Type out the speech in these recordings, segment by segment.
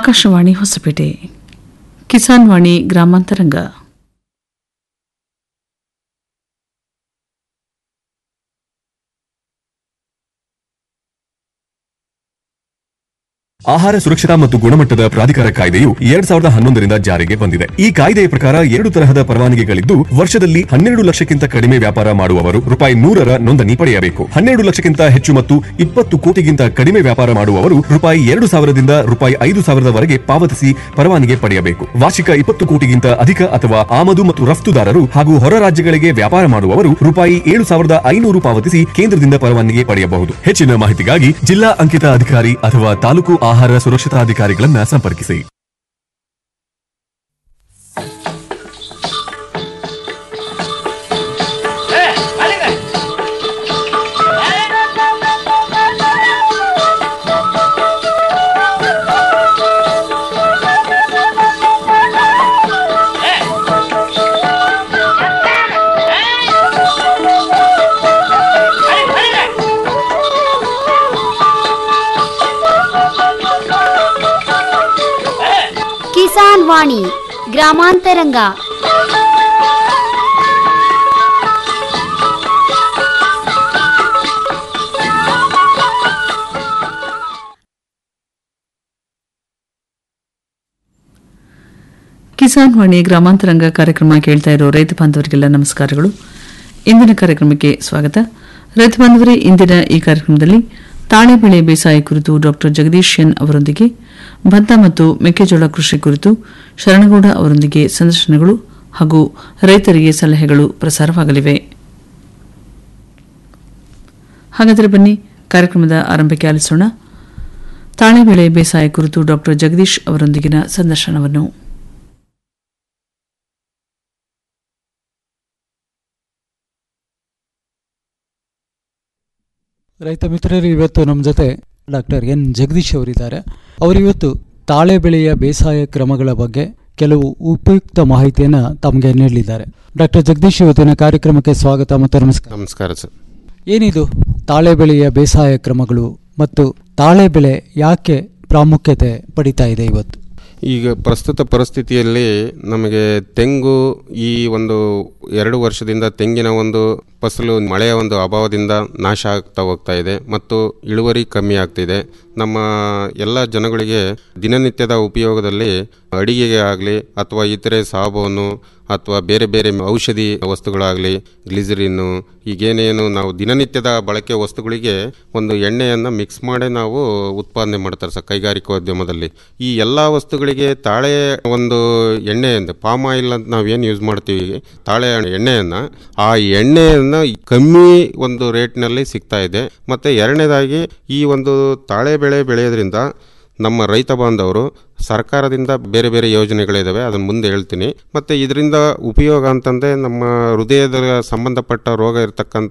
ಆಕಾಶವಾಣಿ ಹೊಸಪೇಟೆ ಕಿಸಾನ್ ವಾಣಿ ಗ್ರಾಮಾಂತರಂಗ ಆಹಾರ ಸುರಕ್ಷತಾ ಮತ್ತು ಗುಣಮಟ್ಟದ ಪ್ರಾಧಿಕಾರ ಕಾಯ್ದೆಯು ಎರಡ್ ಸಾವಿರದ ಹನ್ನೊಂದರಿಂದ ಜಾರಿಗೆ ಬಂದಿದೆ ಈ ಕಾಯ್ದೆಯ ಪ್ರಕಾರ ಎರಡು ತರಹದ ಪರವಾನಗಿಗಳಿದ್ದು ವರ್ಷದಲ್ಲಿ ಹನ್ನೆರಡು ಲಕ್ಷಕ್ಕಿಂತ ಕಡಿಮೆ ವ್ಯಾಪಾರ ಮಾಡುವವರು ರೂಪಾಯಿ ನೂರರ ನೋಂದಣಿ ಪಡೆಯಬೇಕು ಹನ್ನೆರಡು ಲಕ್ಷಕ್ಕಿಂತ ಹೆಚ್ಚು ಮತ್ತು ಇಪ್ಪತ್ತು ಕೋಟಿಗಿಂತ ಕಡಿಮೆ ವ್ಯಾಪಾರ ಮಾಡುವವರು ರೂಪಾಯಿ ಎರಡು ಸಾವಿರದಿಂದ ರೂಪಾಯಿ ಐದು ಸಾವಿರದವರೆಗೆ ಪಾವತಿಸಿ ಪರವಾನಗಿ ಪಡೆಯಬೇಕು ವಾರ್ಷಿಕ ಇಪ್ಪತ್ತು ಕೋಟಿಗಿಂತ ಅಧಿಕ ಅಥವಾ ಆಮದು ಮತ್ತು ರಫ್ತುದಾರರು ಹಾಗೂ ಹೊರ ರಾಜ್ಯಗಳಿಗೆ ವ್ಯಾಪಾರ ಮಾಡುವವರು ರೂಪಾಯಿ ಏಳು ಸಾವಿರದ ಐನೂರು ಪಾವತಿಸಿ ಕೇಂದ್ರದಿಂದ ಪರವಾನಗಿ ಪಡೆಯಬಹುದು ಹೆಚ್ಚಿನ ಮಾಹಿತಿಗಾಗಿ ಜಿಲ್ಲಾ ಅಂಕಿತ ಅಧಿಕಾರಿ ಅಥವಾ ತಾಲೂಕು ಆಹಾರ ಸುರಕ್ಷತಾ ಅಧಿಕಾರಿಗಳನ್ನ ಸಂಪರ್ಕಿಸಿ ಕಿಸಾನ್ ವಾಣಿ ಗ್ರಾಮಾಂತರಂಗ ಕಿಸಾನ್ ವಾಣಿ ಗ್ರಾಮಾಂತರಂಗ ಕಾರ್ಯಕ್ರಮ ಕೇಳ್ತಾ ಇರೋ ರೈತ ಬಾಂಧವರಿಗೆಲ್ಲ ನಮಸ್ಕಾರಗಳು ಇಂದಿನ ಕಾರ್ಯಕ್ರಮಕ್ಕೆ ಸ್ವಾಗತ ರೈತ ಬಾಂಧವರೇ ಇಂದಿನ ಈ ಕಾರ್ಯಕ್ರಮದಲ್ಲಿ ತಾಳೆ ಬೆಳೆ ಬೇಸಾಯ ಕುರಿತು ಡಾಕ್ಟರ್ ಜಗದೀಶ್ ಎನ್ ಅವರೊಂದಿಗೆ ಭತ್ತ ಮತ್ತು ಮೆಕ್ಕೆಜೋಳ ಕೃಷಿ ಕುರಿತು ಶರಣಗೌಡ ಅವರೊಂದಿಗೆ ಸಂದರ್ಶನಗಳು ಹಾಗೂ ರೈತರಿಗೆ ಸಲಹೆಗಳು ಪ್ರಸಾರವಾಗಲಿವೆ ಹಾಗಾದರೆ ಬನ್ನಿ ಕಾರ್ಯಕ್ರಮದ ಆರಂಭಕ್ಕೆ ಆಲಿಸೋಣ ತಾಳೆ ಬೆಳೆ ಬೇಸಾಯ ಕುರಿತು ಡಾಕ್ಟರ್ ಜಗದೀಶ್ ಅವರೊಂದಿಗಿನ ಸಂದರ್ಶನವನ್ನು ರೈತ ಮಿತ್ರರು ಇವತ್ತು ನಮ್ಮ ಜೊತೆ ಡಾಕ್ಟರ್ ಎನ್ ಜಗದೀಶ್ ಅವರಿದ್ದಾರೆ ಅವರು ಇವತ್ತು ತಾಳೆ ಬೆಳೆಯ ಬೇಸಾಯ ಕ್ರಮಗಳ ಬಗ್ಗೆ ಕೆಲವು ಉಪಯುಕ್ತ ಮಾಹಿತಿಯನ್ನು ತಮಗೆ ನೀಡಲಿದ್ದಾರೆ ಡಾಕ್ಟರ್ ಜಗದೀಶ್ ಇವತ್ತಿನ ಕಾರ್ಯಕ್ರಮಕ್ಕೆ ಸ್ವಾಗತ ಮತ್ತು ನಮಸ್ಕಾರ ನಮಸ್ಕಾರ ಸರ್ ಏನಿದು ತಾಳೆ ಬೆಳೆಯ ಬೇಸಾಯ ಕ್ರಮಗಳು ಮತ್ತು ತಾಳೆ ಬೆಳೆ ಯಾಕೆ ಪ್ರಾಮುಖ್ಯತೆ ಪಡಿತಾ ಇದೆ ಇವತ್ತು ಈಗ ಪ್ರಸ್ತುತ ಪರಿಸ್ಥಿತಿಯಲ್ಲಿ ನಮಗೆ ತೆಂಗು ಈ ಒಂದು ಎರಡು ವರ್ಷದಿಂದ ತೆಂಗಿನ ಒಂದು ಫಸಲು ಮಳೆಯ ಒಂದು ಅಭಾವದಿಂದ ನಾಶ ಆಗ್ತಾ ಹೋಗ್ತಾ ಇದೆ ಮತ್ತು ಇಳುವರಿ ಕಮ್ಮಿ ಆಗ್ತಿದೆ ನಮ್ಮ ಎಲ್ಲ ಜನಗಳಿಗೆ ದಿನನಿತ್ಯದ ಉಪಯೋಗದಲ್ಲಿ ಅಡಿಗೆಗೆ ಆಗಲಿ ಅಥವಾ ಇತರೆ ಸಾಬೂನು ಅಥವಾ ಬೇರೆ ಬೇರೆ ಔಷಧಿ ವಸ್ತುಗಳಾಗಲಿ ಗ್ಲಿಸರಿನ್ನು ಈಗೇನೇನು ನಾವು ದಿನನಿತ್ಯದ ಬಳಕೆ ವಸ್ತುಗಳಿಗೆ ಒಂದು ಎಣ್ಣೆಯನ್ನು ಮಿಕ್ಸ್ ಮಾಡಿ ನಾವು ಉತ್ಪಾದನೆ ಮಾಡ್ತಾರೆ ಸರ್ ಕೈಗಾರಿಕೋದ್ಯಮದಲ್ಲಿ ಈ ಎಲ್ಲ ವಸ್ತುಗಳಿಗೆ ತಾಳೆ ಒಂದು ಎಣ್ಣೆ ಅಂತ ಪಾಮ್ ಆಯಿಲ್ ಅಂತ ನಾವೇನು ಯೂಸ್ ಮಾಡ್ತೀವಿ ತಾಳೆ ಎಣ್ಣೆಯನ್ನು ಆ ಎಣ್ಣೆಯನ್ನು ಕಮ್ಮಿ ಒಂದು ರೇಟ್ನಲ್ಲಿ ಸಿಗ್ತಾ ಇದೆ ಮತ್ತು ಎರಡನೇದಾಗಿ ಈ ಒಂದು ತಾಳೆ ಬೆಳೆ ಬೆಳೆಯೋದ್ರಿಂದ ನಮ್ಮ ರೈತ ಬಾಂಧವರು ಸರ್ಕಾರದಿಂದ ಬೇರೆ ಬೇರೆ ಯೋಜನೆಗಳಿದ್ದಾವೆ ಅದನ್ನು ಮುಂದೆ ಹೇಳ್ತೀನಿ ಮತ್ತು ಇದರಿಂದ ಉಪಯೋಗ ಅಂತಂದರೆ ನಮ್ಮ ಹೃದಯದ ಸಂಬಂಧಪಟ್ಟ ರೋಗ ಇರತಕ್ಕಂಥ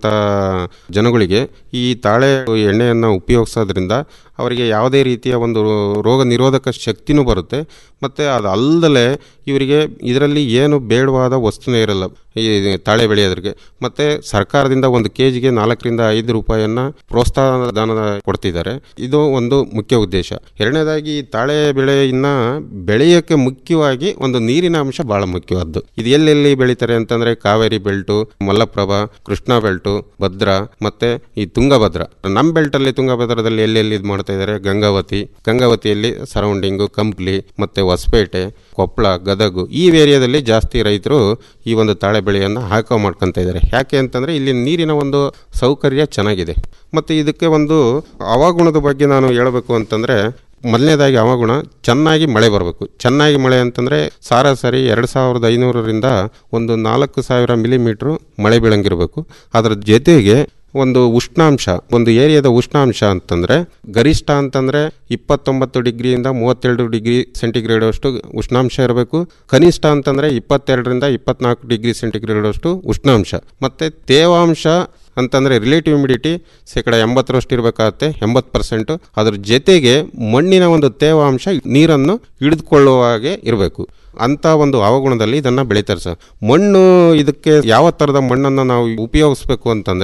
ಜನಗಳಿಗೆ ಈ ತಾಳೆ ಎಣ್ಣೆಯನ್ನು ಉಪಯೋಗಿಸೋದ್ರಿಂದ ಅವರಿಗೆ ಯಾವುದೇ ರೀತಿಯ ಒಂದು ರೋಗ ನಿರೋಧಕ ಶಕ್ತಿನೂ ಬರುತ್ತೆ ಮತ್ತು ಅದು ಅಲ್ಲದೆ ಇವರಿಗೆ ಇದರಲ್ಲಿ ಏನು ಬೇಡವಾದ ವಸ್ತುನೇ ಇರಲ್ಲ ಈ ತಾಳೆ ಬೆಳೆಯೋದ್ರಿಗೆ ಮತ್ತು ಸರ್ಕಾರದಿಂದ ಒಂದು ಕೆ ಜಿಗೆ ನಾಲ್ಕರಿಂದ ಐದು ರೂಪಾಯಿಯನ್ನು ಪ್ರೋತ್ಸಾಹ ದಾನ ಕೊಡ್ತಿದ್ದಾರೆ ಇದು ಒಂದು ಮುಖ್ಯ ಉದ್ದೇಶ ಎರಡನೇದಾಗಿ ಈ ತಾಳೆ ಬೆಳೆಯನ್ನು ಬೆಳೆಯೋಕ್ಕೆ ಮುಖ್ಯವಾಗಿ ಒಂದು ನೀರಿನ ಅಂಶ ಭಾಳ ಮುಖ್ಯವಾದ್ದು ಇದು ಎಲ್ಲೆಲ್ಲಿ ಬೆಳೀತಾರೆ ಅಂತಂದರೆ ಕಾವೇರಿ ಬೆಲ್ಟು ಮಲ್ಲಪ್ರಭಾ ಕೃಷ್ಣಾ ಬೆಲ್ಟು ಭದ್ರಾ ಮತ್ತು ಈ ತುಂಗಭದ್ರ ನಮ್ಮ ಬೆಲ್ಟಲ್ಲಿ ತುಂಗಭದ್ರದಲ್ಲಿ ಎಲ್ಲೆಲ್ಲಿ ಇದು ಮಾಡ್ತಾ ಇದ್ದಾರೆ ಗಂಗಾವತಿ ಗಂಗಾವತಿಯಲ್ಲಿ ಸರೌಂಡಿಂಗು ಕಂಪ್ಲಿ ಮತ್ತು ಹೊಸಪೇಟೆ ಕೊಪ್ಪಳ ಗದಗು ಈ ಏರಿಯಾದಲ್ಲಿ ಜಾಸ್ತಿ ರೈತರು ಈ ಒಂದು ತಾಳೆ ಬೆಳೆಯನ್ನು ಹಾಕೋ ಮಾಡ್ಕೊತಾ ಇದ್ದಾರೆ ಯಾಕೆ ಅಂತಂದರೆ ಇಲ್ಲಿ ನೀರಿನ ಒಂದು ಸೌಕರ್ಯ ಚೆನ್ನಾಗಿದೆ ಮತ್ತು ಇದಕ್ಕೆ ಒಂದು ಹವಾಗುಣದ ಬಗ್ಗೆ ನಾನು ಹೇಳಬೇಕು ಅಂತಂದರೆ ಮೊದಲನೇದಾಗಿ ಹವಾಗುಣ ಚೆನ್ನಾಗಿ ಮಳೆ ಬರಬೇಕು ಚೆನ್ನಾಗಿ ಮಳೆ ಅಂತಂದರೆ ಸರಾಸರಿ ಎರಡು ಸಾವಿರದ ಐನೂರರಿಂದ ಒಂದು ನಾಲ್ಕು ಸಾವಿರ ಮಿಲಿಮೀಟ್ರು ಮಳೆ ಬೀಳಂಗಿರಬೇಕು ಅದರ ಜೊತೆಗೆ ಒಂದು ಉಷ್ಣಾಂಶ ಒಂದು ಏರಿಯಾದ ಉಷ್ಣಾಂಶ ಅಂತಂದರೆ ಗರಿಷ್ಠ ಅಂತಂದರೆ ಇಪ್ಪತ್ತೊಂಬತ್ತು ಡಿಗ್ರಿಯಿಂದ ಮೂವತ್ತೆರಡು ಡಿಗ್ರಿ ಸೆಂಟಿಗ್ರೇಡ್ ಅಷ್ಟು ಉಷ್ಣಾಂಶ ಇರಬೇಕು ಕನಿಷ್ಠ ಅಂತಂದರೆ ಇಪ್ಪತ್ತೆರಡರಿಂದ ಇಪ್ಪತ್ನಾಲ್ಕು ಡಿಗ್ರಿ ಸೆಂಟಿಗ್ರೇಡ್ ಅಷ್ಟು ಉಷ್ಣಾಂಶ ಮತ್ತು ತೇವಾಂಶ ಅಂತಂದರೆ ರಿಲೇಟಿವ್ ಇಮಿಡಿಟಿ ಶೇಕಡ ಎಂಬತ್ತರಷ್ಟು ಇರಬೇಕಾಗತ್ತೆ ಎಂಬತ್ತು ಪರ್ಸೆಂಟು ಅದ್ರ ಜೊತೆಗೆ ಮಣ್ಣಿನ ಒಂದು ತೇವಾಂಶ ನೀರನ್ನು ಹಿಡಿದುಕೊಳ್ಳುವ ಹಾಗೆ ಇರಬೇಕು ಅಂಥ ಒಂದು ಅವಗುಣದಲ್ಲಿ ಇದನ್ನು ಬೆಳೀತಾರೆ ಸರ್ ಮಣ್ಣು ಇದಕ್ಕೆ ಯಾವ ಥರದ ಮಣ್ಣನ್ನು ನಾವು ಉಪಯೋಗಿಸ್ಬೇಕು ಅಂತಂದರೆ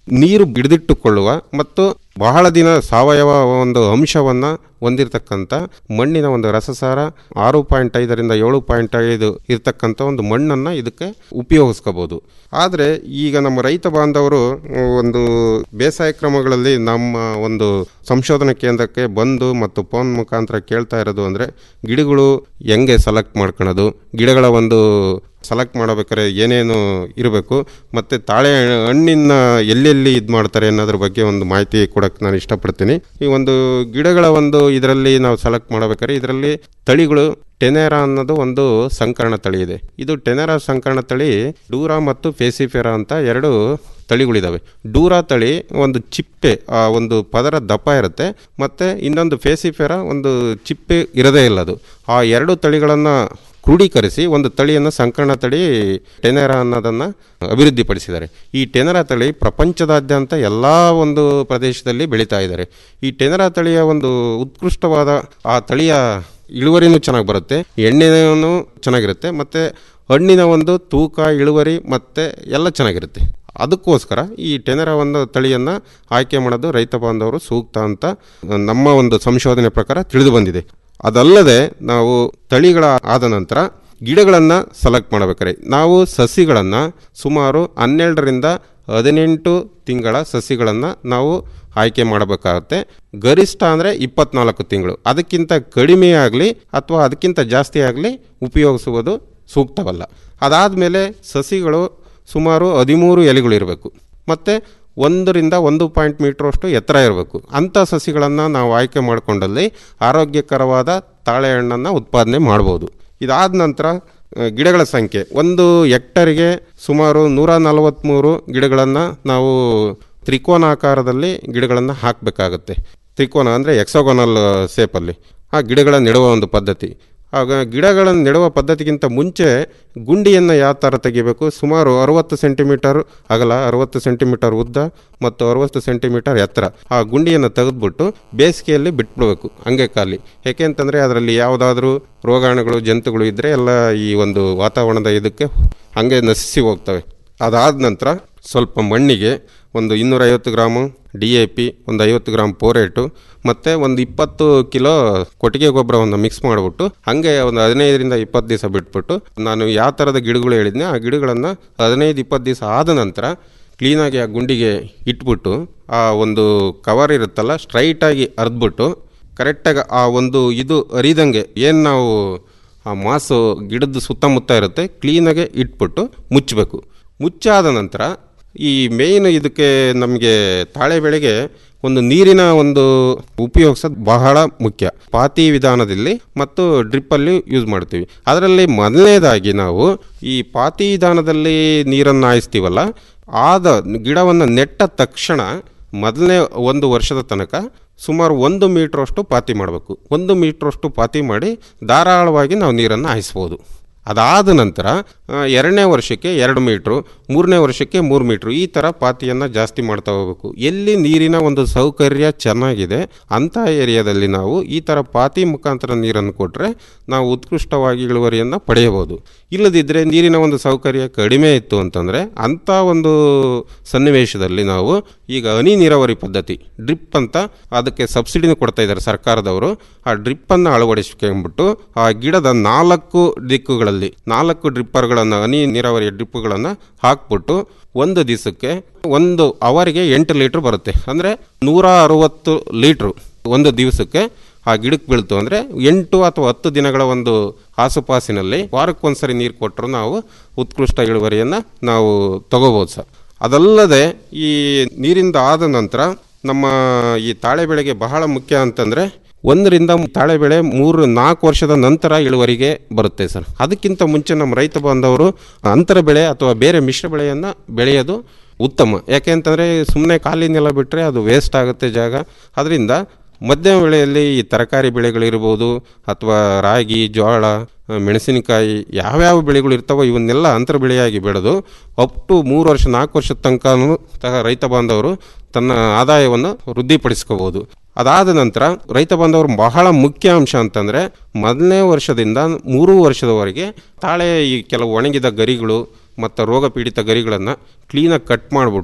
ನೀರು ಹಿಡಿದಿಟ್ಟುಕೊಳ್ಳುವ ಮತ್ತು ಬಹಳ ದಿನ ಸಾವಯವ ಒಂದು ಅಂಶವನ್ನು ಹೊಂದಿರತಕ್ಕಂಥ ಮಣ್ಣಿನ ಒಂದು ರಸಸಾರ ಆರು ಪಾಯಿಂಟ್ ಐದರಿಂದ ಏಳು ಪಾಯಿಂಟ್ ಐದು ಇರ್ತಕ್ಕಂಥ ಒಂದು ಮಣ್ಣನ್ನು ಇದಕ್ಕೆ ಉಪಯೋಗಿಸ್ಕೋಬೋದು ಆದರೆ ಈಗ ನಮ್ಮ ರೈತ ಬಾಂಧವರು ಆ, ಒಂದು ಬೇಸಾಯ ಕ್ರಮಗಳಲ್ಲಿ ನಮ್ಮ ಒಂದು ಸಂಶೋಧನಾ ಕೇಂದ್ರಕ್ಕೆ ಬಂದು ಮತ್ತು ಫೋನ್ ಮುಖಾಂತರ ಕೇಳ್ತಾ ಇರೋದು ಅಂದರೆ ಗಿಡಗಳು ಹೆಂಗೆ ಸೆಲೆಕ್ಟ್ ಮಾಡ್ಕೊಳೋದು ಗಿಡಗಳ ಒಂದು ಸೆಲೆಕ್ಟ್ ಮಾಡಬೇಕಾದ್ರೆ ಏನೇನು ಇರಬೇಕು ಮತ್ತು ತಾಳೆ ಹಣ್ಣಿನ ಎಲ್ಲೆಲ್ಲಿ ಇದು ಮಾಡ್ತಾರೆ ಅನ್ನೋದ್ರ ಬಗ್ಗೆ ಒಂದು ಮಾಹಿತಿ ಕೊಡಕ್ಕೆ ನಾನು ಇಷ್ಟಪಡ್ತೀನಿ ಈ ಒಂದು ಗಿಡಗಳ ಒಂದು ಇದರಲ್ಲಿ ನಾವು ಸೆಲೆಕ್ಟ್ ಮಾಡಬೇಕಾದ್ರೆ ಇದರಲ್ಲಿ ತಳಿಗಳು ಟೆನೆರಾ ಅನ್ನೋದು ಒಂದು ಸಂಕರಣ ತಳಿ ಇದೆ ಇದು ಟೆನೆರಾ ಸಂಕರಣ ತಳಿ ಡೂರಾ ಮತ್ತು ಫೇಸಿಫೆರಾ ಅಂತ ಎರಡು ತಳಿಗಳಿದಾವೆ ಡೂರಾ ತಳಿ ಒಂದು ಚಿಪ್ಪೆ ಆ ಒಂದು ಪದರ ದಪ್ಪ ಇರುತ್ತೆ ಮತ್ತು ಇನ್ನೊಂದು ಫೇಸಿಫೆರಾ ಒಂದು ಚಿಪ್ಪೆ ಇರದೇ ಇಲ್ಲ ಅದು ಆ ಎರಡು ತಳಿಗಳನ್ನು ಕ್ರೋಢೀಕರಿಸಿ ಒಂದು ತಳಿಯನ್ನು ಸಂಕರಣ ತಳಿ ಟೆನೆರಾ ಅನ್ನೋದನ್ನು ಅಭಿವೃದ್ಧಿಪಡಿಸಿದ್ದಾರೆ ಈ ಟೆನೆರಾ ತಳಿ ಪ್ರಪಂಚದಾದ್ಯಂತ ಎಲ್ಲ ಒಂದು ಪ್ರದೇಶದಲ್ಲಿ ಬೆಳೀತಾ ಇದ್ದಾರೆ ಈ ಟೆನೆರಾ ತಳಿಯ ಒಂದು ಉತ್ಕೃಷ್ಟವಾದ ಆ ತಳಿಯ ಇಳುವರಿನೂ ಚೆನ್ನಾಗಿ ಬರುತ್ತೆ ಎಣ್ಣೆನೂ ಚೆನ್ನಾಗಿರುತ್ತೆ ಮತ್ತು ಹಣ್ಣಿನ ಒಂದು ತೂಕ ಇಳುವರಿ ಮತ್ತು ಎಲ್ಲ ಚೆನ್ನಾಗಿರುತ್ತೆ ಅದಕ್ಕೋಸ್ಕರ ಈ ಟೆನೆರಾ ಒಂದು ತಳಿಯನ್ನು ಆಯ್ಕೆ ಮಾಡೋದು ರೈತ ಬಾಂಧವರು ಸೂಕ್ತ ಅಂತ ನಮ್ಮ ಒಂದು ಸಂಶೋಧನೆ ಪ್ರಕಾರ ತಿಳಿದು ಬಂದಿದೆ ಅದಲ್ಲದೆ ನಾವು ತಳಿಗಳ ಆದ ನಂತರ ಗಿಡಗಳನ್ನು ಸೆಲೆಕ್ಟ್ ಮಾಡಬೇಕಾದ್ರೆ ನಾವು ಸಸಿಗಳನ್ನು ಸುಮಾರು ಹನ್ನೆರಡರಿಂದ ಹದಿನೆಂಟು ತಿಂಗಳ ಸಸಿಗಳನ್ನು ನಾವು ಆಯ್ಕೆ ಮಾಡಬೇಕಾಗುತ್ತೆ ಗರಿಷ್ಠ ಅಂದರೆ ಇಪ್ಪತ್ನಾಲ್ಕು ತಿಂಗಳು ಅದಕ್ಕಿಂತ ಕಡಿಮೆ ಆಗಲಿ ಅಥವಾ ಅದಕ್ಕಿಂತ ಜಾಸ್ತಿ ಆಗಲಿ ಉಪಯೋಗಿಸುವುದು ಸೂಕ್ತವಲ್ಲ ಅದಾದಮೇಲೆ ಸಸಿಗಳು ಸುಮಾರು ಹದಿಮೂರು ಎಲೆಗಳಿರಬೇಕು ಮತ್ತು ಒಂದರಿಂದ ಒಂದು ಪಾಯಿಂಟ್ ಮೀಟ್ರಷ್ಟು ಎತ್ತರ ಇರಬೇಕು ಅಂಥ ಸಸಿಗಳನ್ನು ನಾವು ಆಯ್ಕೆ ಮಾಡಿಕೊಂಡಲ್ಲಿ ಆರೋಗ್ಯಕರವಾದ ತಾಳೆಹಣ್ಣನ್ನು ಉತ್ಪಾದನೆ ಮಾಡ್ಬೋದು ಇದಾದ ನಂತರ ಆ, ಗಿಡಗಳ ಸಂಖ್ಯೆ ಒಂದು ಹೆಕ್ಟರಿಗೆ ಸುಮಾರು ನೂರ ನಲವತ್ತ್ಮೂರು ಗಿಡಗಳನ್ನು ನಾವು ತ್ರಿಕೋನಾಕಾರದಲ್ಲಿ ಗಿಡಗಳನ್ನು ಹಾಕಬೇಕಾಗತ್ತೆ ತ್ರಿಕೋನ ಅಂದರೆ ಎಕ್ಸೋಗೋನಲ್ ಸೇಪಲ್ಲಿ ಆ ಗಿಡಗಳ ನೆಡುವ ಒಂದು ಪದ್ಧತಿ ಆಗ ಗಿಡಗಳನ್ನು ನೆಡುವ ಪದ್ಧತಿಗಿಂತ ಮುಂಚೆ ಗುಂಡಿಯನ್ನು ಯಾವ ಥರ ತೆಗಿಬೇಕು ಸುಮಾರು ಅರವತ್ತು ಸೆಂಟಿಮೀಟರ್ ಅಗಲ ಅರವತ್ತು ಸೆಂಟಿಮೀಟರ್ ಉದ್ದ ಮತ್ತು ಅರವತ್ತು ಸೆಂಟಿಮೀಟರ್ ಎತ್ತರ ಆ ಗುಂಡಿಯನ್ನು ತೆಗೆದುಬಿಟ್ಟು ಬೇಸಿಗೆಯಲ್ಲಿ ಬಿಟ್ಬಿಡ್ಬೇಕು ಹಂಗೆ ಖಾಲಿ ಯಾಕೆ ಅಂತಂದರೆ ಅದರಲ್ಲಿ ಯಾವುದಾದ್ರೂ ರೋಗಾಣುಗಳು ಜಂತುಗಳು ಇದ್ದರೆ ಎಲ್ಲ ಈ ಒಂದು ವಾತಾವರಣದ ಇದಕ್ಕೆ ಹಂಗೆ ನಶಿಸಿ ಹೋಗ್ತವೆ ಅದಾದ ನಂತರ ಸ್ವಲ್ಪ ಮಣ್ಣಿಗೆ ಒಂದು ಇನ್ನೂರೈವತ್ತು ಗ್ರಾಮು ಡಿ ಎ ಪಿ ಒಂದು ಐವತ್ತು ಗ್ರಾಮ್ ಪೋರೇಟು ಮತ್ತು ಒಂದು ಇಪ್ಪತ್ತು ಕಿಲೋ ಕೊಟ್ಟಿಗೆ ಗೊಬ್ಬರವನ್ನು ಮಿಕ್ಸ್ ಮಾಡಿಬಿಟ್ಟು ಹಾಗೆ ಒಂದು ಹದಿನೈದರಿಂದ ಇಪ್ಪತ್ತು ದಿವಸ ಬಿಟ್ಬಿಟ್ಟು ನಾನು ಯಾವ ಥರದ ಗಿಡಗಳು ಹೇಳಿದ್ನೆ ಆ ಗಿಡಗಳನ್ನು ಹದಿನೈದು ಇಪ್ಪತ್ತು ದಿವಸ ಆದ ನಂತರ ಕ್ಲೀನಾಗಿ ಆ ಗುಂಡಿಗೆ ಇಟ್ಬಿಟ್ಟು ಆ ಒಂದು ಕವರ್ ಇರುತ್ತಲ್ಲ ಸ್ಟ್ರೈಟಾಗಿ ಅರ್ದ್ಬಿಟ್ಟು ಕರೆಕ್ಟಾಗಿ ಆ ಒಂದು ಇದು ಅರಿದಂಗೆ ಏನು ನಾವು ಆ ಮಾಸು ಗಿಡದ ಸುತ್ತಮುತ್ತ ಇರುತ್ತೆ ಕ್ಲೀನಾಗೆ ಇಟ್ಬಿಟ್ಟು ಮುಚ್ಚಬೇಕು ಮುಚ್ಚಾದ ನಂತರ ಈ ಮೇಯ್ನ್ ಇದಕ್ಕೆ ನಮಗೆ ತಾಳೆ ಬೆಳೆಗೆ ಒಂದು ನೀರಿನ ಒಂದು ಉಪಯೋಗಿಸೋದು ಬಹಳ ಮುಖ್ಯ ಪಾತಿ ವಿಧಾನದಲ್ಲಿ ಮತ್ತು ಡ್ರಿಪ್ಪಲ್ಲಿ ಯೂಸ್ ಮಾಡ್ತೀವಿ ಅದರಲ್ಲಿ ಮೊದಲನೇದಾಗಿ ನಾವು ಈ ಪಾತಿ ವಿಧಾನದಲ್ಲಿ ನೀರನ್ನು ಹಾಯಿಸ್ತೀವಲ್ಲ ಆದ ಗಿಡವನ್ನು ನೆಟ್ಟ ತಕ್ಷಣ ಮೊದಲನೇ ಒಂದು ವರ್ಷದ ತನಕ ಸುಮಾರು ಒಂದು ಮೀಟ್ರಷ್ಟು ಪಾತಿ ಮಾಡಬೇಕು ಒಂದು ಮೀಟ್ರಷ್ಟು ಪಾತಿ ಮಾಡಿ ಧಾರಾಳವಾಗಿ ನಾವು ನೀರನ್ನು ಹಾಯಿಸ್ಬೋದು ಅದಾದ ನಂತರ ಆ, ಎರಡನೇ ವರ್ಷಕ್ಕೆ ಎರಡು ಮೀಟ್ರು ಮೂರನೇ ವರ್ಷಕ್ಕೆ ಮೂರು ಮೀಟ್ರು ಈ ಥರ ಪಾತಿಯನ್ನು ಜಾಸ್ತಿ ಮಾಡ್ತಾ ಹೋಗ್ಬೇಕು ಎಲ್ಲಿ ನೀರಿನ ಒಂದು ಸೌಕರ್ಯ ಚೆನ್ನಾಗಿದೆ ಅಂಥ ಏರಿಯಾದಲ್ಲಿ ನಾವು ಈ ಥರ ಪಾತಿ ಮುಖಾಂತರ ನೀರನ್ನು ಕೊಟ್ಟರೆ ನಾವು ಉತ್ಕೃಷ್ಟವಾಗಿ ಇಳುವರಿಯನ್ನು ಪಡೆಯಬಹುದು ಇಲ್ಲದಿದ್ದರೆ ನೀರಿನ ಒಂದು ಸೌಕರ್ಯ ಕಡಿಮೆ ಇತ್ತು ಅಂತಂದರೆ ಅಂಥ ಒಂದು ಸನ್ನಿವೇಶದಲ್ಲಿ ನಾವು ಈಗ ಹನಿ ನೀರಾವರಿ ಪದ್ಧತಿ ಡ್ರಿಪ್ ಅಂತ ಅದಕ್ಕೆ ಸಬ್ಸಿಡಿನೂ ಕೊಡ್ತಾ ಇದ್ದಾರೆ ಸರ್ಕಾರದವರು ಆ ಡ್ರಿಪ್ಪನ್ನು ಅಳವಡಿಸ್ಕೊಂಡ್ಬಿಟ್ಟು ಆ ಗಿಡದ ನಾಲ್ಕು ದಿಕ್ಕುಗಳಲ್ಲಿ ನಾಲ್ಕು ಡ್ರಿಪ್ಪರ್ಗಳನ್ನು ಹನಿ ನೀರಾವರಿಯ ಡ್ರಿಪ್ಪುಗಳನ್ನು ಹಾಕ್ಬಿಟ್ಟು ಒಂದು ದಿವಸಕ್ಕೆ ಒಂದು ಅವರಿಗೆ ಎಂಟು ಲೀಟ್ರ್ ಬರುತ್ತೆ ಅಂದರೆ ನೂರ ಅರುವತ್ತು ಲೀಟ್ರು ಒಂದು ದಿವಸಕ್ಕೆ ಆ ಗಿಡಕ್ಕೆ ಬೀಳ್ತು ಅಂದರೆ ಎಂಟು ಅಥವಾ ಹತ್ತು ದಿನಗಳ ಒಂದು ಆಸುಪಾಸಿನಲ್ಲಿ ವಾರಕ್ಕೊಂದ್ಸರಿ ನೀರು ಕೊಟ್ಟರು ನಾವು ಉತ್ಕೃಷ್ಟ ಇಳುವರಿಯನ್ನು ನಾವು ತಗೋಬೋದು ಸರ್ ಅದಲ್ಲದೆ ಈ ನೀರಿಂದ ಆದ ನಂತರ ನಮ್ಮ ಈ ತಾಳೆ ಬೆಳೆಗೆ ಬಹಳ ಮುಖ್ಯ ಅಂತಂದರೆ ಒಂದರಿಂದ ತಾಳೆ ಬೆಳೆ ಮೂರು ನಾಲ್ಕು ವರ್ಷದ ನಂತರ ಇಳುವರಿಗೆ ಬರುತ್ತೆ ಸರ್ ಅದಕ್ಕಿಂತ ಮುಂಚೆ ನಮ್ಮ ರೈತ ಬಾಂಧವರು ಅಂತರ ಬೆಳೆ ಅಥವಾ ಬೇರೆ ಮಿಶ್ರ ಬೆಳೆಯನ್ನು ಬೆಳೆಯೋದು ಉತ್ತಮ ಯಾಕೆ ಅಂತಂದರೆ ಸುಮ್ಮನೆ ಖಾಲಿ ನೆಲ ಬಿಟ್ಟರೆ ಅದು ವೇಸ್ಟ್ ಆಗುತ್ತೆ ಜಾಗ ಅದರಿಂದ ಮಧ್ಯಮ ಬೆಳೆಯಲ್ಲಿ ಈ ತರಕಾರಿ ಬೆಳೆಗಳಿರ್ಬೋದು ಅಥವಾ ರಾಗಿ ಜೋಳ ಆ, ಮೆಣಸಿನಕಾಯಿ ಯಾವ್ಯಾವ ಬೆಳೆಗಳು ಇರ್ತಾವೋ ಇವನ್ನೆಲ್ಲ ಅಂತರ ಬೆಳೆಯಾಗಿ ಬೆಳೆದು ಅಪ್ ಟು ಮೂರು ವರ್ಷ ನಾಲ್ಕು ವರ್ಷದ ತನಕನೂ ತಹ ರೈತ ಬಾಂಧವರು ತನ್ನ ಆದಾಯವನ್ನು ವೃದ್ಧಿಪಡಿಸ್ಕೋಬೋದು ಅದಾದ ನಂತರ ರೈತ ಬಾಂಧವರು ಬಹಳ ಮುಖ್ಯ ಅಂಶ ಅಂತಂದರೆ ಮೊದಲನೇ ವರ್ಷದಿಂದ ಮೂರು ವರ್ಷದವರೆಗೆ ತಾಳೆ ಈ ಕೆಲವು ಒಣಗಿದ ಗರಿಗಳು ಮತ್ತು ರೋಗ ಪೀಡಿತ ಗರಿಗಳನ್ನು ಕ್ಲೀನಾಗಿ ಕಟ್ ಮಾಡಿಬಿಟ್ಟು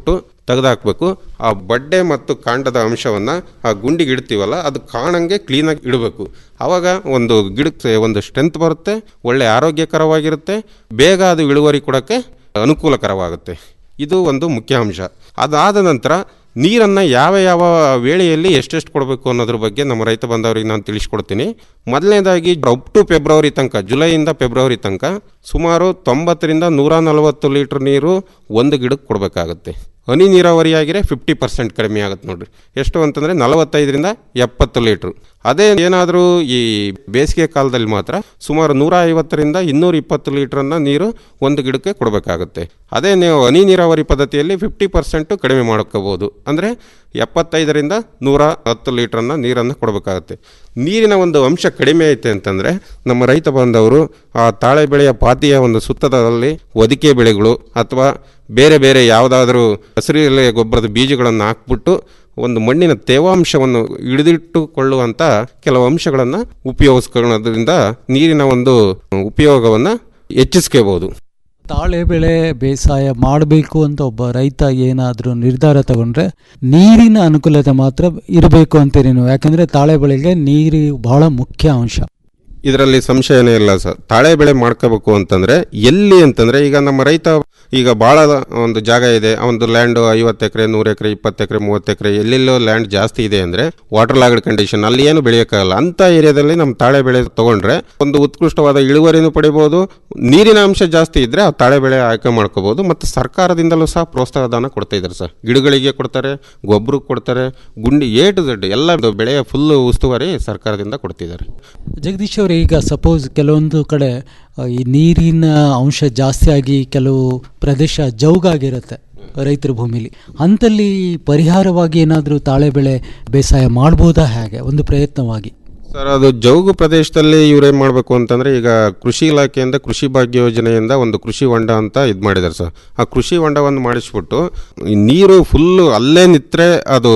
ತೆಗೆದುಹಾಕಬೇಕು ಆ ಬಡ್ಡೆ ಮತ್ತು ಕಾಂಡದ ಅಂಶವನ್ನು ಆ ಗುಂಡಿಗೆ ಇಡ್ತೀವಲ್ಲ ಅದು ಕಾಣಂಗೆ ಕ್ಲೀನಾಗಿ ಇಡಬೇಕು ಆವಾಗ ಒಂದು ಗಿಡಕ್ಕೆ ಒಂದು ಸ್ಟ್ರೆಂತ್ ಬರುತ್ತೆ ಒಳ್ಳೆ ಆರೋಗ್ಯಕರವಾಗಿರುತ್ತೆ ಬೇಗ ಅದು ಇಳುವರಿ ಕೊಡೋಕ್ಕೆ ಅನುಕೂಲಕರವಾಗುತ್ತೆ ಇದು ಒಂದು ಮುಖ್ಯ ಅಂಶ ಅದಾದ ನಂತರ ನೀರನ್ನು ಯಾವ ಯಾವ ವೇಳೆಯಲ್ಲಿ ಎಷ್ಟೆಷ್ಟು ಕೊಡಬೇಕು ಅನ್ನೋದ್ರ ಬಗ್ಗೆ ನಮ್ಮ ರೈತ ಬಂದವರಿಗೆ ನಾನು ತಿಳಿಸ್ಕೊಡ್ತೀನಿ ಮೊದಲನೇದಾಗಿ ಅಪ್ ಟು ಫೆಬ್ರವರಿ ತನಕ ಜುಲೈಯಿಂದ ಫೆಬ್ರವರಿ ತನಕ ಸುಮಾರು ತೊಂಬತ್ತರಿಂದ ನೂರ ನಲವತ್ತು ಲೀಟ್ರ್ ನೀರು ಒಂದು ಗಿಡಕ್ಕೆ ಕೊಡಬೇಕಾಗುತ್ತೆ ಹನಿ ನೀರಾವರಿ ಆಗಿರೆ ಫಿಫ್ಟಿ ಪರ್ಸೆಂಟ್ ಕಡಿಮೆ ಆಗುತ್ತೆ ನೋಡ್ರಿ ಎಷ್ಟು ಅಂತಂದರೆ ನಲವತ್ತೈದರಿಂದ ಎಪ್ಪತ್ತು ಲೀಟ್ರು ಅದೇ ಏನಾದರೂ ಈ ಬೇಸಿಗೆ ಕಾಲದಲ್ಲಿ ಮಾತ್ರ ಸುಮಾರು ನೂರ ಐವತ್ತರಿಂದ ಇನ್ನೂರ ಇಪ್ಪತ್ತು ಲೀಟ್ರನ್ನು ನೀರು ಒಂದು ಗಿಡಕ್ಕೆ ಕೊಡಬೇಕಾಗುತ್ತೆ ಅದೇ ನೀವು ಹನಿ ನೀರಾವರಿ ಪದ್ಧತಿಯಲ್ಲಿ ಫಿಫ್ಟಿ ಪರ್ಸೆಂಟು ಕಡಿಮೆ ಮಾಡ್ಕೋಬೋದು ಅಂದರೆ ಎಪ್ಪತ್ತೈದರಿಂದ ನೂರ ಹತ್ತು ಲೀಟ್ರನ್ನು ನೀರನ್ನು ಕೊಡಬೇಕಾಗುತ್ತೆ ನೀರಿನ ಒಂದು ಅಂಶ ಕಡಿಮೆ ಐತೆ ಅಂತಂದರೆ ನಮ್ಮ ರೈತ ಬಾಂಧವರು ಆ ತಾಳೆ ಬೆಳೆಯ ಪಾತಿಯ ಒಂದು ಸುತ್ತದಲ್ಲಿ ಒದಿಕೆ ಬೆಳೆಗಳು ಅಥವಾ ಬೇರೆ ಬೇರೆ ಯಾವುದಾದ್ರೂ ಹಸಿರೆಲೆ ಗೊಬ್ಬರದ ಬೀಜಗಳನ್ನು ಹಾಕ್ಬಿಟ್ಟು ಒಂದು ಮಣ್ಣಿನ ತೇವಾಂಶವನ್ನು ಹಿಡಿದಿಟ್ಟುಕೊಳ್ಳುವಂಥ ಕೆಲವು ಅಂಶಗಳನ್ನು ಉಪಯೋಗಿಸ್ಕೊಳ್ಳೋದ್ರಿಂದ ನೀರಿನ ಒಂದು ಉಪಯೋಗವನ್ನು ಹೆಚ್ಚಿಸ್ಕೋಬಹುದು ತಾಳೆ ಬೆಳೆ ಬೇಸಾಯ ಮಾಡಬೇಕು ಅಂತ ಒಬ್ಬ ರೈತ ಏನಾದರೂ ನಿರ್ಧಾರ ತಗೊಂಡ್ರೆ ನೀರಿನ ಅನುಕೂಲತೆ ಮಾತ್ರ ಇರಬೇಕು ಅಂತೀರಿ ನೀವು ಯಾಕಂದ್ರೆ ತಾಳೆ ಬೆಳೆಗೆ ನೀರು ಬಹಳ ಮುಖ್ಯ ಅಂಶ ಇದರಲ್ಲಿ ಸಂಶಯನೇ ಇಲ್ಲ ಸರ್ ತಾಳೆ ಬೆಳೆ ಮಾಡ್ಕೋಬೇಕು ಅಂತಂದ್ರೆ ಎಲ್ಲಿ ಅಂತಂದ್ರೆ ಈಗ ನಮ್ಮ ರೈತ ಈಗ ಭಾಳ ಒಂದು ಜಾಗ ಇದೆ ಒಂದು ಲ್ಯಾಂಡ್ ಐವತ್ತು ಎಕರೆ ನೂರು ಎಕರೆ ಇಪ್ಪತ್ತು ಎಕರೆ ಮೂವತ್ತು ಎಕರೆ ಎಲ್ಲೆಲ್ಲೋ ಲ್ಯಾಂಡ್ ಜಾಸ್ತಿ ಇದೆ ಅಂದ್ರೆ ವಾಟರ್ ಲಾಗ್ಡ್ ಕಂಡೀಷನ್ ಅಲ್ಲಿ ಏನು ಬೆಳೆಯೋಕ್ಕಾಗಲ್ಲ ಅಂತ ಏರಿಯಾದಲ್ಲಿ ನಮ್ಮ ತಾಳೆ ಬೆಳೆ ತಗೊಂಡ್ರೆ ಒಂದು ಉತ್ಕೃಷ್ಟವಾದ ಇಳುವರಿನೂ ಪಡಿಬೋದು ನೀರಿನ ಅಂಶ ಜಾಸ್ತಿ ಇದ್ರೆ ಆ ತಾಳೆ ಬೆಳೆ ಆಯ್ಕೆ ಮಾಡ್ಕೋಬಹುದು ಮತ್ತು ಸರ್ಕಾರದಿಂದಲೂ ಸಹ ಪ್ರೋತ್ಸಾಹಧನ ಕೊಡ್ತಾ ಇದ್ದಾರೆ ಸರ್ ಗಿಡಗಳಿಗೆ ಕೊಡ್ತಾರೆ ಗೊಬ್ಬರಕ್ಕೆ ಕೊಡ್ತಾರೆ ಗುಂಡಿ ಎ ಟು ಝೆಡ್ ಎಲ್ಲ ಬೆಳೆಯ ಫುಲ್ ಉಸ್ತುವಾರಿ ಸರ್ಕಾರದಿಂದ ಕೊಡ್ತಿದ್ದಾರೆ ಜಗದೀಶ್ ಅವರೇ ಈಗ ಸಪೋಸ್ ಕೆಲವೊಂದು ಕಡೆ ಆ, ಈ ನೀರಿನ ಅಂಶ ಜಾಸ್ತಿ ಆಗಿ ಕೆಲವು ಪ್ರದೇಶ ಜೌಗಾಗಿರುತ್ತೆ ರೈತರ ಭೂಮಿಲಿ ಅಂಥಲ್ಲಿ ಪರಿಹಾರವಾಗಿ ಏನಾದರೂ ತಾಳೆ ಬೆಳೆ ಬೇಸಾಯ ಮಾಡ್ಬೋದಾ ಹೇಗೆ ಒಂದು ಪ್ರಯತ್ನವಾಗಿ ಸರ್ ಅದು ಜೌಗು ಪ್ರದೇಶದಲ್ಲಿ ಇವ್ರೇನ್ ಮಾಡಬೇಕು ಅಂತಂದ್ರೆ ಈಗ ಕೃಷಿ ಇಲಾಖೆಯಿಂದ ಕೃಷಿ ಭಾಗ್ಯ ಯೋಜನೆಯಿಂದ ಒಂದು ಕೃಷಿ ಹೊಂಡ ಅಂತ ಇದು ಮಾಡಿದ್ದಾರೆ ಸರ್ ಆ ಕೃಷಿ ಹೊಂಡವನ್ನು ಮಾಡಿಸ್ಬಿಟ್ಟು ಈ ನೀರು ಫುಲ್ಲು ಅಲ್ಲೇ ನಿಂತ್ರೆ ಅದು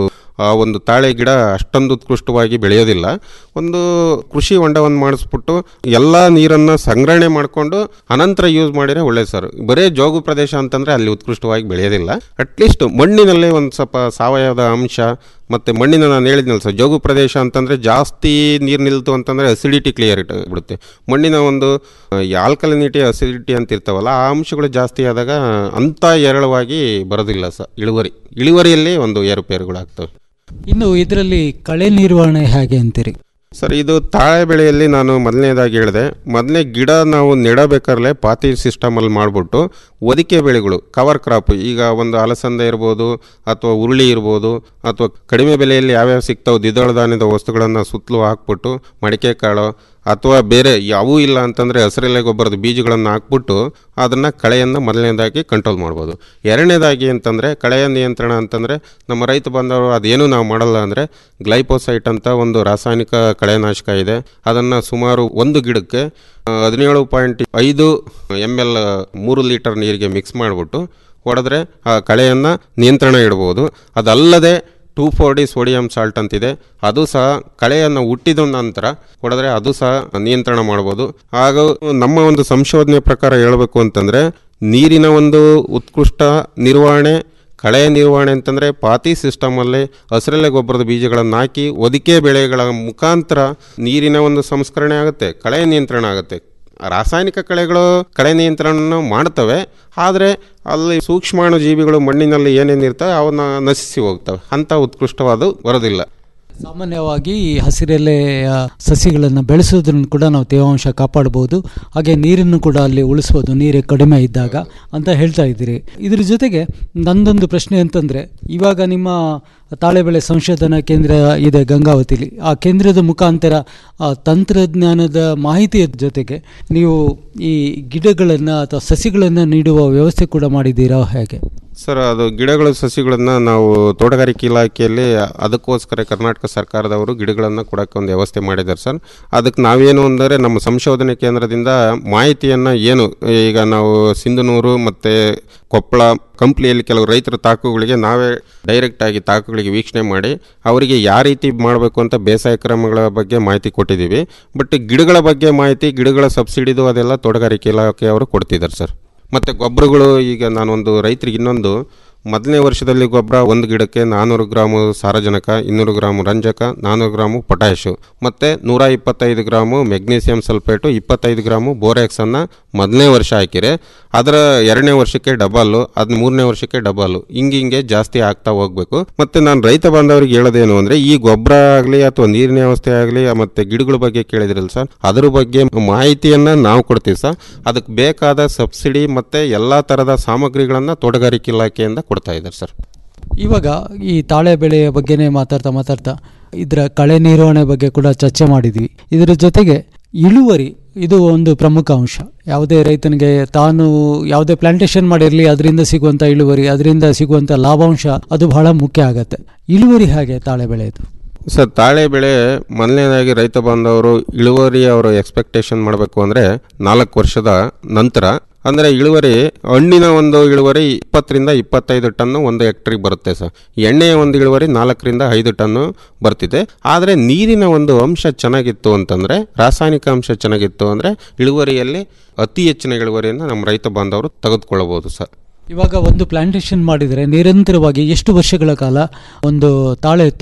ಆ ಒಂದು ತಾಳೆ ಗಿಡ ಅಷ್ಟೊಂದು ಉತ್ಕೃಷ್ಟವಾಗಿ ಬೆಳೆಯೋದಿಲ್ಲ ಒಂದು ಕೃಷಿ ಹೊಂಡವನ್ನು ಮಾಡಿಸ್ಬಿಟ್ಟು ಎಲ್ಲ ನೀರನ್ನು ಸಂಗ್ರಹಣೆ ಮಾಡಿಕೊಂಡು ಅನಂತರ ಯೂಸ್ ಮಾಡಿದ್ರೆ ಒಳ್ಳೇದು ಸರ್ ಬರೇ ಜೋಗು ಪ್ರದೇಶ ಅಂತಂದ್ರೆ ಅಲ್ಲಿ ಉತ್ಕೃಷ್ಟವಾಗಿ ಬೆಳೆಯೋದಿಲ್ಲ ಅಟ್ಲೀಸ್ಟ್ ಮಣ್ಣಿನಲ್ಲೇ ಒಂದು ಸ್ವಲ್ಪ ಸಾವಯವದ ಅಂಶ ಮತ್ತು ಮಣ್ಣಿನ ನಾನು ಹೇಳಿದ್ನಲ್ಲ ಸರ್ ಜೋಗು ಪ್ರದೇಶ ಅಂತಂದರೆ ಜಾಸ್ತಿ ನೀರು ನಿಲ್ತು ಅಂತಂದರೆ ಅಸಿಡಿಟಿ ಕ್ಲಿಯರ್ ಬಿಡುತ್ತೆ ಮಣ್ಣಿನ ಒಂದು ಆಲ್ಕಲಿನಿಟಿ ಅಸಿಡಿಟಿ ಅಂತ ಇರ್ತಾವಲ್ಲ ಆ ಅಂಶಗಳು ಜಾಸ್ತಿ ಆದಾಗ ಅಂಥ ಏರಳವಾಗಿ ಬರೋದಿಲ್ಲ ಸರ್ ಇಳುವರಿ ಇಳುವರಿಯಲ್ಲಿ ಒಂದು ಏರುಪೇರುಗಳಾಗ್ತವೆ ಇನ್ನು ಇದರಲ್ಲಿ ಕಳೆ ನಿರ್ವಹಣೆ ಹೇಗೆ ಅಂತೀರಿ ಸರ್ ಇದು ತಾಳೆ ಬೆಳೆಯಲ್ಲಿ ನಾನು ಮೊದಲನೇದಾಗಿ ಹೇಳಿದೆ ಮೊದಲನೇ ಗಿಡ ನಾವು ನೆಡಬೇಕಾದ್ರೆ ಪಾತಿ ಸಿಸ್ಟಮಲ್ಲಿ ಮಾಡಿಬಿಟ್ಟು ಒದಿಕೆ ಬೆಳೆಗಳು ಕವರ್ ಕ್ರಾಪ್ ಈಗ ಒಂದು ಅಲಸಂದೆ ಇರ್ಬೋದು ಅಥವಾ ಉರುಳಿ ಇರ್ಬೋದು ಅಥವಾ ಕಡಿಮೆ ಬೆಲೆಯಲ್ಲಿ ಯಾವ್ಯಾವ ಸಿಗ್ತಾವೆ ದ್ವಿದಳ ಧಾನ್ಯದ ವಸ್ತುಗಳನ್ನು ಸುತ್ತಲೂ ಹಾಕ್ಬಿಟ್ಟು ಮಡಿಕೆ ಕಾಳು ಅಥವಾ ಬೇರೆ ಯಾವೂ ಇಲ್ಲ ಅಂತಂದರೆ ಹಸಿರೆಲೆ ಗೊಬ್ಬರದ ಬೀಜಗಳನ್ನು ಹಾಕ್ಬಿಟ್ಟು ಅದನ್ನು ಕಳೆಯನ್ನು ಮೊದಲನೇದಾಗಿ ಕಂಟ್ರೋಲ್ ಮಾಡ್ಬೋದು ಎರಡನೇದಾಗಿ ಅಂತಂದರೆ ಕಳೆಯ ನಿಯಂತ್ರಣ ಅಂತಂದರೆ ನಮ್ಮ ರೈತ ಬಂದವರು ಅದೇನು ನಾವು ಮಾಡಲ್ಲ ಅಂದರೆ ಗ್ಲೈಪೋಸೈಟ್ ಅಂತ ಒಂದು ರಾಸಾಯನಿಕ ಕಳೆನಾಶಕ ಇದೆ ಅದನ್ನು ಸುಮಾರು ಒಂದು ಗಿಡಕ್ಕೆ ಆ, ಹದಿನೇಳು ಪಾಯಿಂಟ್ ಐದು ಎಮ್ ಎಲ್ ಮೂರು ಲೀಟರ್ ನೀರಿಗೆ ಮಿಕ್ಸ್ ಮಾಡಿಬಿಟ್ಟು ಹೊಡೆದ್ರೆ ಆ ಕಳೆಯನ್ನು ನಿಯಂತ್ರಣ ಇಡ್ಬೋದು ಅದಲ್ಲದೆ two four D sodium salt ಅಂತಿದೆ ಅದು ಸಹ ಕಳೆಯನ್ನು ಹುಟ್ಟಿದ ನಂತರ ಹೊಡೆದ್ರೆ ಅದು ಸಹ ನಿಯಂತ್ರಣ ಮಾಡ್ಬೋದು ಹಾಗೂ ನಮ್ಮ ಒಂದು ಸಂಶೋಧನೆ ಪ್ರಕಾರ ಹೇಳಬೇಕು ಅಂತಂದರೆ ನೀರಿನ ಒಂದು ಉತ್ಕೃಷ್ಟ ನಿರ್ವಹಣೆ ಕಳೆ ನಿರ್ವಹಣೆ ಅಂತಂದರೆ ಪಾತಿ ಸಿಸ್ಟಮಲ್ಲಿ ಹಸಿರೆಲೆ ಗೊಬ್ಬರದ ಬೀಜಗಳನ್ನು ಹಾಕಿ ಒದಿಕೆ ಬೆಳೆಗಳ ಮುಖಾಂತರ ನೀರಿನ ಒಂದು ಸಂಸ್ಕರಣೆ ಆಗುತ್ತೆ ಕಳೆ ನಿಯಂತ್ರಣ ಆಗುತ್ತೆ ರಾಸಾಯನಿಕ ಕಳೆಗಳು ಕಳೆ ನಿಯಂತ್ರಣ ಮಾಡ್ತವೆ ಆದರೆ ಅಲ್ಲಿ ಸೂಕ್ಷ್ಮಾಣು ಜೀವಿಗಳು ಮಣ್ಣಿನಲ್ಲಿ ಏನೇನು ಇರ್ತವೆ ಅವನ್ನ ನಶಿಸಿ ಹೋಗ್ತವೆ ಅಂಥ ಉತ್ಕೃಷ್ಟವಾದ ಬರೋದಿಲ್ಲ ಸಾಮಾನ್ಯವಾಗಿ ಈ ಹಸಿರೆಲೆಯ ಸಸಿಗಳನ್ನು ಬೆಳೆಸೋದ್ರನ್ನು ಕೂಡ ನಾವು ತೇವಾಂಶ ಕಾಪಾಡ್ಬೋದು ಹಾಗೆ ನೀರನ್ನು ಕೂಡ ಅಲ್ಲಿ ಉಳಿಸ್ಬೋದು ನೀರು ಕಡಿಮೆ ಇದ್ದಾಗ ಅಂತ ಹೇಳ್ತಾ ಇದ್ದೀರಿ ಇದ್ರ ಜೊತೆಗೆ ನಂದೊಂದು ಪ್ರಶ್ನೆ ಅಂತಂದರೆ ಇವಾಗ ನಿಮ್ಮ ತಾಳೆ ಬೆಳೆ ಸಂಶೋಧನಾ ಕೇಂದ್ರ ಇದೆ ಗಂಗಾವತಿಲಿ ಆ ಕೇಂದ್ರದ ಮುಖಾಂತರ ಆ ತಂತ್ರಜ್ಞಾನದ ಮಾಹಿತಿಯ ಜೊತೆಗೆ ನೀವು ಈ ಗಿಡಗಳನ್ನು ಅಥವಾ ಸಸಿಗಳನ್ನು ನೀಡುವ ವ್ಯವಸ್ಥೆ ಕೂಡ ಮಾಡಿದ್ದೀರಾ ಹೇಗೆ ಸರ್ ಅದು ಗಿಡಗಳು ಸಸಿಗಳನ್ನು ನಾವು ತೋಟಗಾರಿಕೆ ಇಲಾಖೆಯಲ್ಲಿ ಅದಕ್ಕೋಸ್ಕರ ಕರ್ನಾಟಕ ಸರ್ಕಾರದವರು ಗಿಡಗಳನ್ನು ಕೊಡೋಕ್ಕೆ ಒಂದು ವ್ಯವಸ್ಥೆ ಮಾಡಿದ್ದಾರೆ ಸರ್ ಅದಕ್ಕೆ ನಾವೇನು ಅಂದರೆ ನಮ್ಮ ಸಂಶೋಧನೆ ಕೇಂದ್ರದಿಂದ ಮಾಹಿತಿಯನ್ನು ಏನು ಈಗ ನಾವು ಸಿಂಧನೂರು ಮತ್ತು ಕೊಪ್ಪಳ ಕಂಪ್ನಿಯಲ್ಲಿ ಕೆಲವು ರೈತರ ತಾಕುಗಳಿಗೆ ನಾವೇ ಡೈರೆಕ್ಟಾಗಿ ತಾಕುಗಳಿಗೆ ವೀಕ್ಷಣೆ ಮಾಡಿ ಅವರಿಗೆ ಯಾವ ರೀತಿ ಮಾಡಬೇಕು ಅಂತ ಬೇಸಾಯ ಕ್ರಮಗಳ ಬಗ್ಗೆ ಮಾಹಿತಿ ಕೊಟ್ಟಿದ್ದೀವಿ ಬಟ್ ಗಿಡಗಳ ಬಗ್ಗೆ ಮಾಹಿತಿ ಗಿಡಗಳ ಸಬ್ಸಿಡಿದು ಅದೆಲ್ಲ ತೋಟಗಾರಿಕೆ ಇಲಾಖೆಯವರು ಕೊಡ್ತಿದ್ದಾರೆ ಸರ್ ಮತ್ತು ಗೊಬ್ಬರಗಳು ಈಗ ನಾನೊಂದು ರೈತರಿಗೆ ಇನ್ನೊಂದು ಮೊದಲನೇ ವರ್ಷದಲ್ಲಿ ಗೊಬ್ಬರ ಒಂದು ಗಿಡಕ್ಕೆ ನಾನ್ನೂರು ಗ್ರಾಮು ಸಾರಜನಕ ಇನ್ನೂರು ಗ್ರಾಮು ರಂಜಕ ನಾನ್ನೂರು ಗ್ರಾಮು ಪೊಟ್ಯಾಶು ಮತ್ತು ನೂರ ಇಪ್ಪತ್ತೈದು ಗ್ರಾಮು ಮೆಗ್ನೀಸಿಯಂ ಸಲ್ಫೇಟು ಇಪ್ಪತ್ತೈದು ಗ್ರಾಮು ಬೋರೆಕ್ಸನ್ನು ಮೊದಲನೇ ವರ್ಷ ಹಾಕಿರೆ ಅದರ ಎರಡನೇ ವರ್ಷಕ್ಕೆ ಡಬಲ್ಲು ಅದು ಮೂರನೇ ವರ್ಷಕ್ಕೆ ಡಬಲ್ಲು ಹಿಂಗೆ ಹಿಂಗೆ ಜಾಸ್ತಿ ಆಗ್ತಾ ಹೋಗ್ಬೇಕು ಮತ್ತು ನಾನು ರೈತ ಬಾಂಧವರಿಗೆ ಹೇಳೋದೇನು ಅಂದರೆ ಈ ಗೊಬ್ಬರ ಆಗಲಿ ಅಥವಾ ನೀರಿನ ವ್ಯವಸ್ಥೆ ಆಗಲಿ ಮತ್ತು ಗಿಡಗಳ ಬಗ್ಗೆ ಕೇಳಿದ್ರಲ್ಲ ಸರ್ ಅದ್ರ ಬಗ್ಗೆ ಮಾಹಿತಿಯನ್ನು ನಾವು ಕೊಡ್ತೀವಿ ಸರ್ ಅದಕ್ಕೆ ಬೇಕಾದ ಸಬ್ಸಿಡಿ ಮತ್ತು ಎಲ್ಲ ಥರದ ಸಾಮಗ್ರಿಗಳನ್ನು ತೋಟಗಾರಿಕೆ ಇಲಾಖೆಯಿಂದ ಕೊಡ್ತಾ ಇದ್ದಾರೆ ಸರ್ ಇವಾಗ ಈ ತಾಳೆ ಬೆಳೆಯ ಬಗ್ಗೆನೇ ಮಾತಾಡ್ತಾ ಮಾತಾಡ್ತಾ ಇದರ ಕಳೆ ನಿರ್ವಹಣೆ ಬಗ್ಗೆ ಕೂಡ ಚರ್ಚೆ ಮಾಡಿದ್ವಿ ಇದರ ಜೊತೆಗೆ ಇಳುವರಿ ಇದು ಒಂದು ಪ್ರಮುಖ ಅಂಶ ಯಾವುದೇ ರೈತನಿಗೆ ತಾನು ಯಾವುದೇ ಪ್ಲಾಂಟೇಶನ್ ಮಾಡಿರಲಿ ಅದರಿಂದ ಸಿಗುವಂಥ ಇಳುವರಿ ಅದರಿಂದ ಸಿಗುವಂಥ ಲಾಭಾಂಶ ಅದು ಬಹಳ ಮುಖ್ಯ ಆಗತ್ತೆ ಇಳುವರಿ ಹಾಗೆ ತಾಳೆ ಬೆಳೆಯದು ಸರ್ ತಾಳೆ ಬೆಳೆ ಮೊದಲನೇದಾಗಿ ರೈತ ಬಾಂಧವರು ಇಳುವರಿ ಅವರು ಎಕ್ಸ್ಪೆಕ್ಟೇಷನ್ ಮಾಡಬೇಕು ಅಂದರೆ ನಾಲ್ಕು ವರ್ಷದ ನಂತರ ಅಂದರೆ ಇಳುವರಿ ಹಣ್ಣಿನ ಒಂದು ಇಳುವರಿ ಇಪ್ಪತ್ತರಿಂದ ಇಪ್ಪತ್ತೈದು ಟನ್ನು ಒಂದು ಹೆಕ್ಟ್ರಿಗೆ ಬರುತ್ತೆ ಸರ್ ಎಣ್ಣೆಯ ಒಂದು ಇಳುವರಿ ನಾಲ್ಕರಿಂದ ಐದು ಟನ್ನು ಬರ್ತಿದೆ ಆದರೆ ನೀರಿನ ಒಂದು ಅಂಶ ಚೆನ್ನಾಗಿತ್ತು ಅಂತಂದರೆ ರಾಸಾಯನಿಕ ಅಂಶ ಚೆನ್ನಾಗಿತ್ತು ಅಂದರೆ ಇಳುವರಿಯಲ್ಲಿ ಅತಿ ಹೆಚ್ಚಿನ ಇಳುವರಿಯನ್ನು ನಮ್ಮ ರೈತ ಬಾಂಧವರು ತೆಗೆದುಕೊಳ್ಳಬಹುದು ಸರ್ ಇವಾಗ ಒಂದು ಪ್ಲಾಂಟೇಶನ್ ಮಾಡಿದರೆ ನಿರಂತರವಾಗಿ ಎಷ್ಟು ವರ್ಷಗಳ ಕಾಲ ಒಂದು ತಾಳೆ